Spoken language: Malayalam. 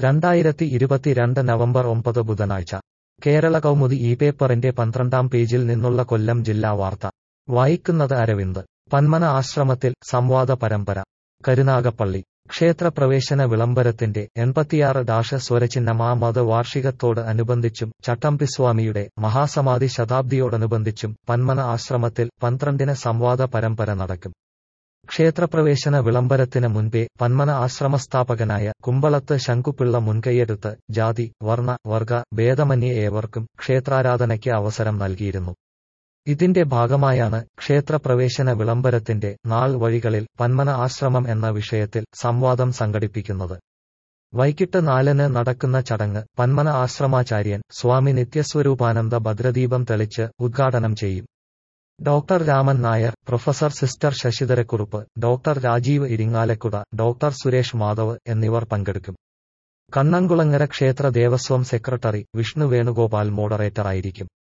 രണ്ടായിരത്തി ഇരുപത്തിരണ്ട് നവംബർ ഒമ്പത് ബുധനാഴ്ച കേരള കൗമുദി ഈ പേപ്പറിന്റെ പന്ത്രണ്ടാം പേജിൽ നിന്നുള്ള കൊല്ലം ജില്ലാ വാർത്ത വായിക്കുന്നത് അരവിന്ദ് പന്മന ആശ്രമത്തിൽ സംവാദ പരമ്പര കരുനാഗപ്പള്ളി ക്ഷേത്രപ്രവേശന വിളംബരത്തിന്റെ എൺപത്തിയാറ് ഡാഷ സ്വരചിഹ്നമാമത് വാർഷികത്തോട് അനുബന്ധിച്ചും ചട്ടമ്പിസ്വാമിയുടെ മഹാസമാധി ശതാബ്ദിയോടനുബന്ധിച്ചും പന്മന ആശ്രമത്തിൽ പന്ത്രണ്ടിന് സംവാദ പരമ്പര നടക്കും ക്ഷേത്രപ്രവേശന വിളംബരത്തിന് മുൻപേ പന്മന ആശ്രമസ്ഥാപകനായ കുമ്പളത്ത് ശങ്കുപിള്ള മുൻകൈയെടുത്ത് ജാതി വർണ്ണ വർഗ ഭേദമന്യേ ഏവർക്കും ക്ഷേത്രാരാധനയ്ക്ക് അവസരം നൽകിയിരുന്നു ഇതിന്റെ ഭാഗമായാണ് ക്ഷേത്രപ്രവേശന വിളംബരത്തിന്റെ നാൾ വഴികളിൽ പന്മന ആശ്രമം എന്ന വിഷയത്തിൽ സംവാദം സംഘടിപ്പിക്കുന്നത് വൈകിട്ട് നാലിന് നടക്കുന്ന ചടങ്ങ് പന്മന ആശ്രമാചാര്യൻ സ്വാമി നിത്യസ്വരൂപാനന്ദ ഭദ്രദീപം തെളിച്ച് ഉദ്ഘാടനം ചെയ്യും doctor Raman Nair professor sister Sasidharakurup doctor Rajeev Irinjalakuda doctor Suresh Madhav എന്നിവർ പങ്കെടുക്കും കണ്ണംകുളങ്ങര ക്ഷേത്ര ദേവസ്വം സെക്രട്ടറി വിഷ്ണു വേണുഗോപാൽ മോഡറേറ്ററായിരിക്കും